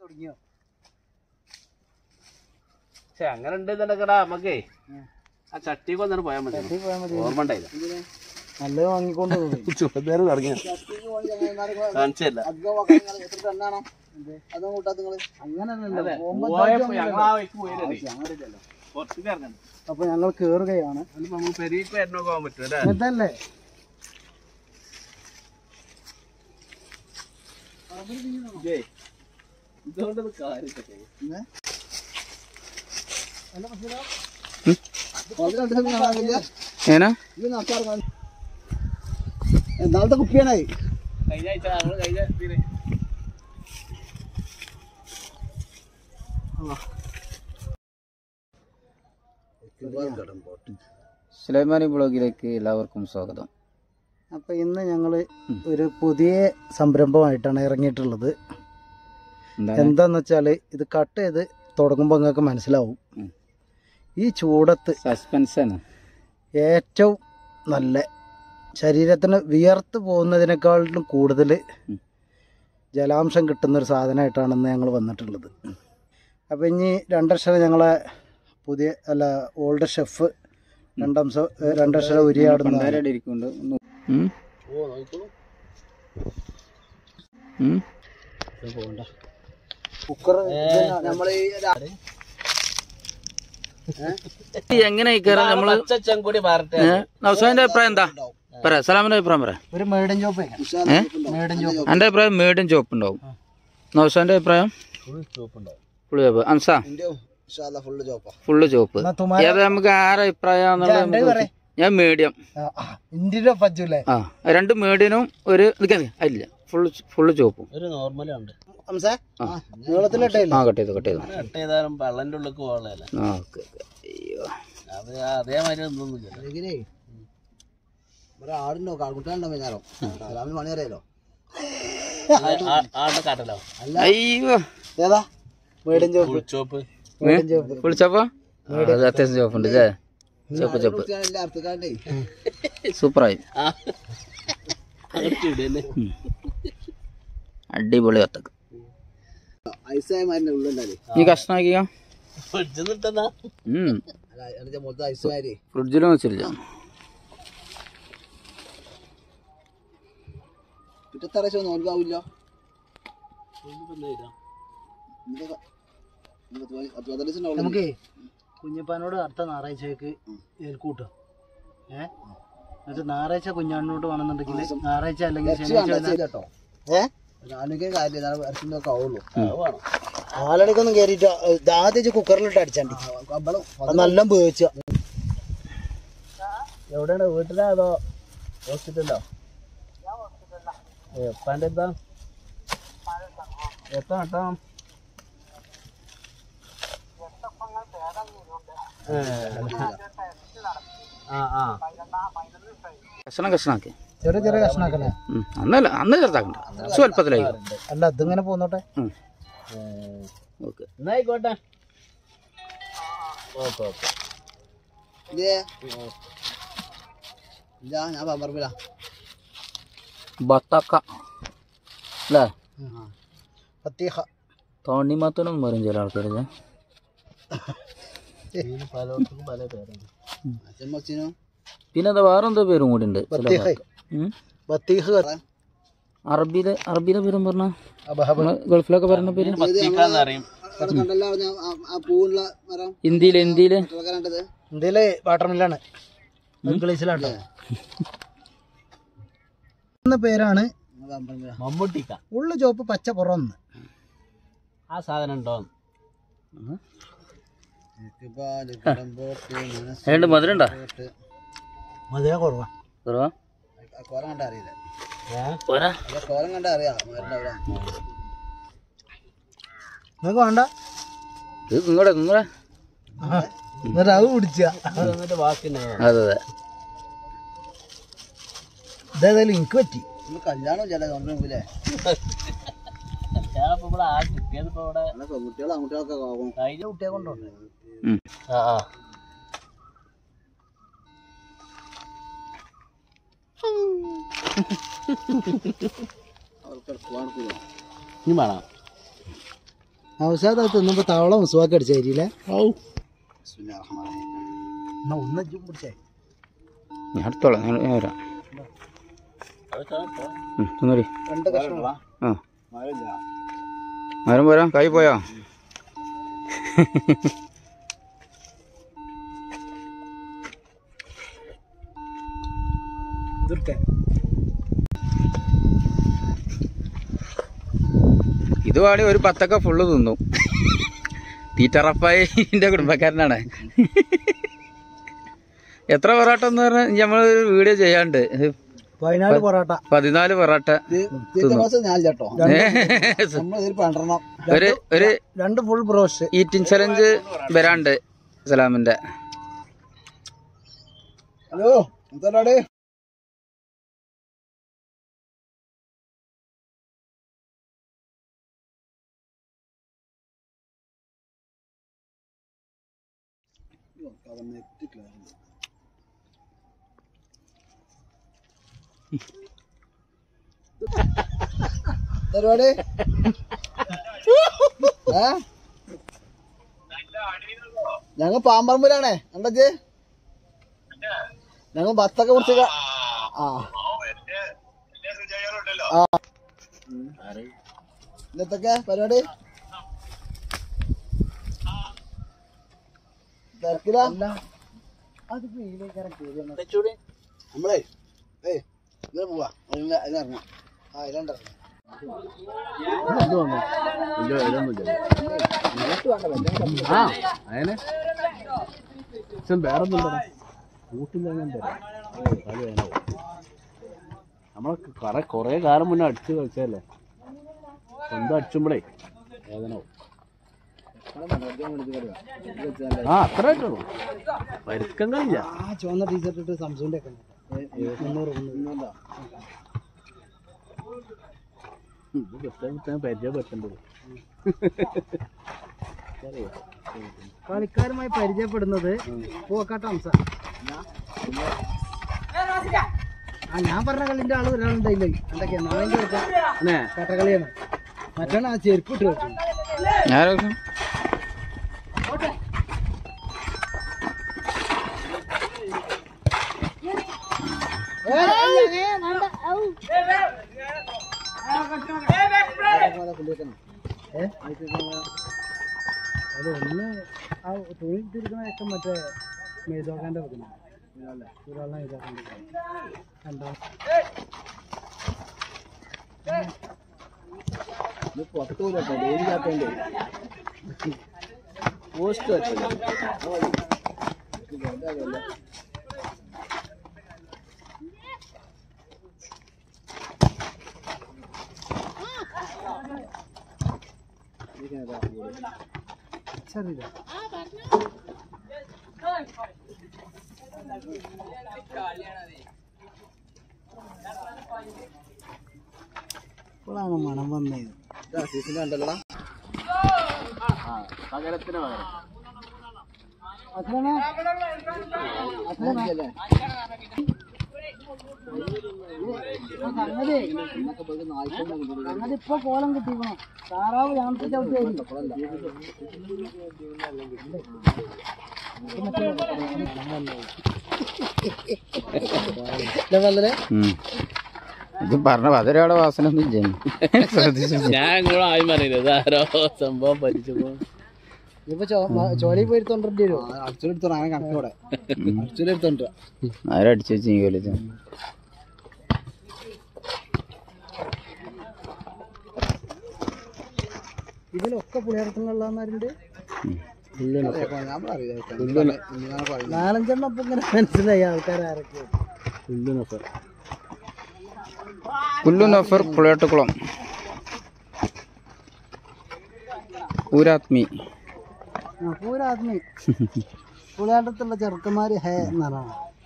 തുടങ്ങിയോ പക്ഷെ അങ്ങനെ ഉണ്ട് എന്നുണ്ടെടാ നമുക്കേ ആ ചട്ടിക്ക് വന്നിട്ട് പോയാൽ മതി ചട്ടി പോയാൽ മതി ഓർമ്മ ഉണ്ടായില്ല നല്ലത് വാങ്ങിക്കൊണ്ട് പോകും ചുവന്നേരം തുടങ്ങിയ കാണിച്ചല്ല അങ്ങനല്ലല്ലോ പോയപ്പോ ഞങ്ങൾ ആ വഴിക്ക് പോയില്ലേ കുറച്ച് ഇറങ്ങണം അപ്പൊ ഞങ്ങൾ കേറുകയാണ് അതിപ്പോ നമുക്ക് പെരീക്ക് വരണൊക്കെ പോകാൻ പറ്റും അല്ലേ ഇതല്ലേ ഇതേ, ഇതുകൊണ്ടത് കാര്യമില്ല ഏനാ നാളത്തെ കുപ്പിയാണായി കഴിഞ്ഞ ആഴ്ച നമ്മള് കഴിഞ്ഞ ഇതില് സുലൈമാനി ബ്ലോഗിലേക്ക് എല്ലാവർക്കും സ്വാഗതം അപ്പൊ ഇന്ന് ഞങ്ങള് ഒരു പുതിയ സംരംഭമായിട്ടാണ് ഇറങ്ങിയിട്ടുള്ളത് എന്താണ് എന്താന്ന് വെച്ചാല് ഇത് കട്ട് ചെയ്ത് തുടങ്ങുമ്പോൾ നിങ്ങൾക്ക് മനസ്സിലാവും ഉം. ഈ ചൂടത്ത് സസ്പെൻസ് ആണ് ഏറ്റവും നല്ല ശരീരത്തിന് വിയർത്ത് പോകുന്നതിനേക്കാളും കൂടുതൽ ഉം. ജലാംശം കിട്ടുന്ന ഒരു സാധനമായിട്ടാണ് ഇന്ന് ഞങ്ങൾ വന്നിട്ടുള്ളത് അപ്പോൾ ഇനി രണ്ടക്ഷരം ഞങ്ങളെ പുതിയ അല്ല ഓൾഡ് ഷെഫ് രണ്ടംശം ഏ, രണ്ടക്ഷരം ഉരിയാടുന്ന പണ്ടാരടി ഇരിക്കുന്നുണ്ട് ഒന്ന് ഉം? ഓ നോക്കിക്കോളൂ ഉം? കുക്കർ നമ്മൾ എങ്ങനെ കയറാൻ നമ്മള് പച്ചച്ചം കൂടി മാറട്ടെ നൗസാന്റെ അഭിപ്രായം എന്താ പറ സലാമിന്റെ അഭിപ്രായം പറ ഒരു മേടൻ ചോപ്പ് ഏ മേടൻ ചോപ്പ് എന്റെ അഭിപ്രായം മേടും ചോപ്പ് ഉണ്ടാവും നൗസാന്റെ അഭിപ്രായം ഫുൾ ചുവപ്പുണ്ടാവും ഫുള്ള് ചോപ്പ് അൻസ ഫുള്ള് ചോപ്പാ ഫുള്ള് ചോപ്പ് എന്നാ തുമാര ഏതാ നമുക്ക് ആരെ അഭിപ്രായം എന്നുള്ളത് രണ്ടേ നമുക്ക് പറയ്. ഞാൻ മീഡിയം ഇന്ത്യയുടെ പറ്റൂലേ ആ രണ്ട് മീഡിയനും ഒരു നിൽക്കാൻ അല്ല ഫുള്ള് ഫുള്ള് ചോപ്പും ഒരു നോർമലുണ്ട് ഹംസേ ആ. നീളത്തിലിട്ടേ ആ കട്ട് ചെയ്തു കട്ട് ചെയ്തു കട്ട് ചെയ്താലും വെള്ളന്റെ ഉള്ളിലേക്ക് പോകാനല്ല ആ ഓക്കെ അയ്യോ അത് അതേമാതിരി ഒന്നൊന്നുമില്ല ആടുണ്ടോ കാൽക്കുട്ടാണ്ടോ വൈകുന്നേരം രാവിലെ മണി അറിയാലോ ആണ്ട് കാട്ടലോ അയ്യോ ഏതാ മേടൻ ചോപ്പ് ചുവപ്പ് മേടൻ ചോപ്പ് ഫുൾ ചോപ്പോ അത് അത്യാവശ്യം ചോപ്പുണ്ട് അല്ലേ ചോപ്പ് ചോപ്പ് സൂപ്പറായി ഇടന്നെ അടിപൊളി വത്തക്ക് ഐസായ മാതിരി ഉള്ളുണ്ടാലേ നീ കഷ്ണാക്കിയോ ഫ്രിഡ്ജിൽ നിട്ടെന്നാ ഉം അതിന്റെ മൊത്തം ഐസുമാരി ഫ്രിഡ്ജിലും വെച്ചില്ല പിറ്റത്തറച്ച നോൽക്കാവില്ല നമുക്ക് കുഞ്ഞപ്പാനോട് അടുത്ത ഞായറാഴ്ചക്ക് ഏൽക്കൂട്ടോ ഏ എന്നിട്ട് ഞായറാഴ്ച കുഞ്ഞാണിനോട് വേണമെന്നുണ്ടെങ്കിൽ ഞായറാഴ്ച അല്ലെങ്കിൽ ശനിയാഴ്ച ഏ നാലണിക്കൊന്നും കേറിട്ട് ആദ്യം കുക്കറിലിട്ട് അടിച്ചാണ്ടി അത് നല്ല ഉപയോഗിച്ച എവിടെയാണ് വീട്ടിലാ അതോ ഹോസ്പിറ്റലിലോ എപ്പാൻ്റെ എന്താ എത്താ കേട്ടോ ആ ആ കഷ്ണം കഷ്ണാക്കി ചെറിയ ചെറിയ കഷ്ണാക്കല്ലേ ഉം. അന്നല്ല അന്ന് ചെറുതാക്കണ്ട സ്വല്പത്തിലായി അല്ല ഇതിങ്ങനെ പോന്നോട്ടെ ഓക്കെ എന്നായിക്കോട്ടെ ഓക്കെ ഓക്കെ ഞാൻ പറമ്പില ബത്തക്ക അല്ലേ പത്തീഹ തോണിമാത്തനും പറയും ചില ആൾക്കാർ പലയിടത്തും പല പേരാണ് പിന്നെ എന്താ വേറെ എന്തോ പേരും കൂടി ഉണ്ട് ചില ബത്തീഹ ഭാഗത്ത്. ഉം. ബത്തീഹ് അറബിയിലെ അറബിയിലെ പേരും പറഞ്ഞ ഗൾഫിലൊക്കെ പറയുന്ന പേര് പത്തിക്കാന്ന് അറിയും ഹിന്ദിയിലെ ഹിന്ദിയിലെ ഇന്ത്യയിലെ വാട്ടർ മില്ലാണ് ഇംഗ്ലീഷിലാട്ടോ എന്ന പേരാണ് മമ്മൂട്ടിക്ക ഉള്ളു ചോപ്പ് പച്ച പുറന്ന് ആ സാധനം ഉണ്ടോ രണ്ട് മധുരം ഉണ്ടോ മധുര കുറവാ കുറവാ കോലം കണ്ട അറിയില്ല പോരാ കോലം കണ്ട അറിയാം നിങ്ങൾക്ക് വേണ്ട ഇത് നിങ്ങളുടെ നിങ്ങളെ എന്നിട്ട് അത് കുടിച്ച എന്നിട്ട് ബാക്കി അതെ അതെ ഇതേതായാലും എനിക്ക് പറ്റി കല്യാണം ചില തോന്നില്ലേ ഞാനിപ്പോ ഇവിടെ ആ കിട്ടിയത് ഇപ്പൊ ഇവിടെ പെൺകുട്ടികളും ആൺകുട്ടികളൊക്കെ കഴിഞ്ഞ കുട്ടിയെ കൊണ്ടുണ്ട് ഉം. ആ ആ അവർക്ക് പോകാൻ ഇനി വേണം അവസാദം അത് തിന്നുമ്പോ തവള മുസുവാക്ക് അടിച്ചായിരിക്കില്ലേ ഔ എന്നാ ഒന്ന് ഇജ്ജും പിടിച്ചേ ഞാൻ എടുത്തോളാം ഞാൻ ഞാൻ വരാം ഉം, തിന്നോടി രണ്ട് കഷ്ണം ആ ആരും പോരാ കൈ പോയാ ഇതെടുക്കാൻ ഇത് പാടി ഒരു പത്തൊക്കെ ഫുള്ള് തിന്നു തീറ്ററപ്പായിന്റെ കുടുംബക്കാരനാണ് എത്ര പൊറോട്ട എന്ന് പറഞ്ഞാൽ നമ്മൾ വീഡിയോ ചെയ്യാണ്ട് ഇത് പതിനാല് പൊറോട്ട പതിനാല് പൊറോട്ട ഞാൻ കേട്ടോ നമ്മൾ ഇതിൽ പന്ത്രണ്ടാം ഒരു ഒരു രണ്ട് ഫുൾ ബ്രോസ്റ്റ് ഈറ്റിംഗ് ചലഞ്ച് വരാണ്ട് സലാമിന്റെ ഹലോ എന്താടാ പരിപാടി ഏ ഞങ്ങൾ പാമ്പറമ്പിലാണേ എന്താ ഞങ്ങൾ ബത്തൊക്കെ കുറിച്ച് ആ ആ ഇന്നത്തൊക്കെ പരിപാടി തിരക്കില നമ്മളേ ഏയ് ഇതിൽ പോവാ അതിലിറങ്ങാം ആ ഇതിലുണ്ടിറങ്ങാം ആ അതിനെ വേറെ കൂട്ടില്ല ഞാൻ തരാം കളി വേണോ നമ്മളെ കുറെ കൊറേ കാലം മുന്നേ അടിച്ചു കളിച്ചതല്ലേ സ്വന്തം അടിച്ചുമ്പോഴേ വേദന ആ അത്ര ആയിട്ടുള്ളൂ പരിക്കം കളില്ല ആ ചുവന്ന ടീഷർട്ട് ഇട്ട് സംസൂന്റെ ഒക്കെ മുന്നൂറ് മുന്നൂറ് ഇത് പുസ്തകം പരിചയപ്പെടുത്തേണ്ടത് കളിക്കാരുമായി പരിചയപ്പെടുന്നത് പൂക്കാട്ട ഹംസ ആ ഞാൻ പറഞ്ഞ കളിന്റെ ആള് ഒരാളുണ്ടായില്ലേ എന്തൊക്കെയാ നാളെ അല്ലേ കട്ടകളിയാണ് മറ്റാണ് ആ ചെരുപ്പ് ഇട്ട് വെച്ചത് ഞാൻ ഏ? അത് ഒന്ന് ആ തുണി തിരിക്കണൊക്കെ മറ്റേ മെയ്തോക്കാൻ്റെ വെക്കണം ഒരാളെ മെയ്തോക്കാൻ്റെ രണ്ടാം പോസ്റ്റ് വെച്ചത് ചെറിയ ഇപ്പോഴാണ് മണം വന്നത് പകരത്തിന് പകരം ഇപ്പൊ കോലം കിട്ടിക്കണോ താറാവ് ഞാനത്തെ ചവിട്ടി ഉം. ഇത് പറഞ്ഞ പതിരയുടെ വാസന ഒന്നും ചെയ്യും ശ്രദ്ധിച്ചു ഞാൻ ഇങ്ങോട്ട് ആയി പറയുന്നത് ആരോ സംഭവം പരിചയപ്പോ ഇപ്പൊ ചോലയിൽ പോയി തൊണ്ടേണ്ടി വരുമോ അടിച്ചെടുത്തോ അങ്ങനെ കണക്കോടെ അടിച്ചെടുത്തോണ്ട് ആരടിച്ചു വെച്ച് കൊല്ലത്ത് ഇതിലൊക്കെ പുളിയറത്തുള്ളാരുണ്ട് നാലഞ്ചെണ്ണം ഇപ്പൊ ഇങ്ങനെ മനസ്സിലായി ആൾക്കാർ ആരൊക്കെ പുല്ലു നഫർ പുളിയാട്ടുകുളം ഊരാത്മി പൂരാത്മി പുളിയാട്ടത്തുള്ള ചെറുക്കന്മാര് ഹേ എന്നാണ്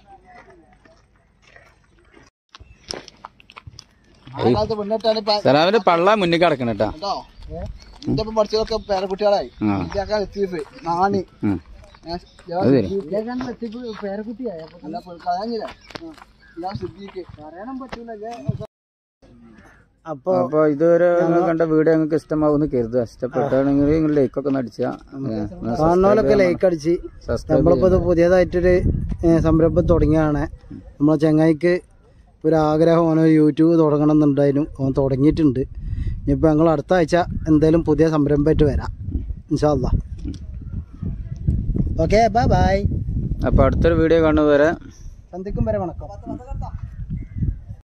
മുന്നിട്ടാണ് ഇപ്പൊ സലാമിന്റെ പള്ള മുന്നിൽ കിടക്കണം കേട്ടാ കേട്ടോ എന്റെ ഒപ്പം പഠിച്ചതൊക്കെ പേരക്കുട്ടികളായി ആ ഇന്ത്യക്കാർ ലത്തീഫ് നാണി ഉം. ഞാൻ- അത് ശരി. ഇന്ത്യക്കാരൻ ലത്തീഫ് പേരക്കുട്ടിയായി അല്ല കളഞ്ഞില്ല ഞാൻ സിദ്ദീഖ് പറയാനും പറ്റൂല അപ്പോൾ അപ്പൊ ഇതുവരെ നിങ്ങൾ കണ്ട വീഡിയോ നിങ്ങൾക്ക് ഇഷ്ടമാവുമെന്ന് കരുതുക ഇഷ്ടപ്പെട്ടാണെങ്കിൽ നിങ്ങൾ ലൈക്കൊക്കെ ഒന്ന് അടിച്ചാ കാണുന്നവരൊക്കെ ലൈക്ക് അടിച്ച് നമ്മളിപ്പോൾ ഇത് പുതിയതായിട്ടൊരു ഏ, സംരംഭം തുടങ്ങിയാണ് നമ്മളെ ചങ്ങായിക്ക് ഒരു ആഗ്രഹം ഓനോ യൂട്യൂബ് തുടങ്ങണം എന്നുണ്ടായിരുന്നു ഓൻ തുടങ്ങിയിട്ടുണ്ട് ഇനിയിപ്പോൾ ഞങ്ങൾ അടുത്ത ആഴ്ച എന്തായാലും പുതിയ സംരംഭമായിട്ട് വരാം ഇൻഷാല്ല ഓക്കെ ബൈ ബൈ അപ്പൊ അടുത്തൊരു വീഡിയോ കാണുന്നവരെ സന്ധിക്കും വരെ വണക്കം